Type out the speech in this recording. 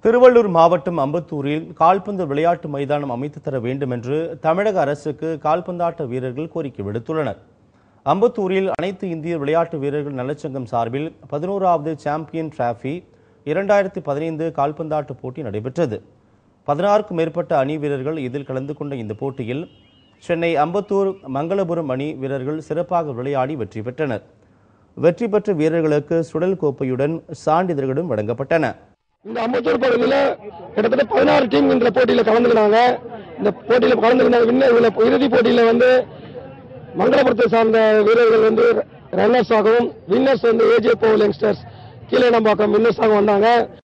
திருவள்ளூர் மாவட்டம் அம்பத்தூரில் கால்பந்து விளையாட்டு மைதானம் அமைத்து தர வேண்டும் என்று தமிழக அரசுக்கு கால்பந்தாட்ட வீரர்கள் கோரிக்கை விடுத்துள்ளனர் அம்பத்தூரில் அனைத்து இந்திய விளையாட்டு வீரர்கள் நலச்சங்கம் சார்பில் பதினோராவது சாம்பியன் டிராஃபி இரண்டாயிரத்தி பதினைந்து கால்பந்தாட்ட போட்டி நடைபெற்றது பதினாறுக்கும் மேற்பட்ட அணி வீரர்கள் இதில் கலந்து கொண்ட இந்த போட்டியில் சென்னை அம்பத்தூர் மங்களபுரம் அணி வீரர்கள் சிறப்பாக விளையாடி வெற்றி பெற்றனர் வெற்றி பெற்ற வீரர்களுக்கு சுடல் கோப்பையுடன் சான்றிதழ்களும் வழங்கப்பட்டன இந்த அம்பத்தூர் பகுதியில் கிட்டத்தட்ட பதினாறு டீம் இந்த போட்டியில் கலந்துக்கினாங்க இந்த போட்டியில் கலந்துக்கினாங்க வின்னர் இதுல இறுதி போட்டியில் வந்து மங்களபுரத்தை சார்ந்த வீரர்கள் வந்து ரன்னர்ஸ் ஆகவும் வின்னர்ஸ் வந்து ஏஜே போவல் யங்ஸ்டர்ஸ் கீழே நம்பாக்கம் வின்னர்ஸ் ஆக வந்தாங்க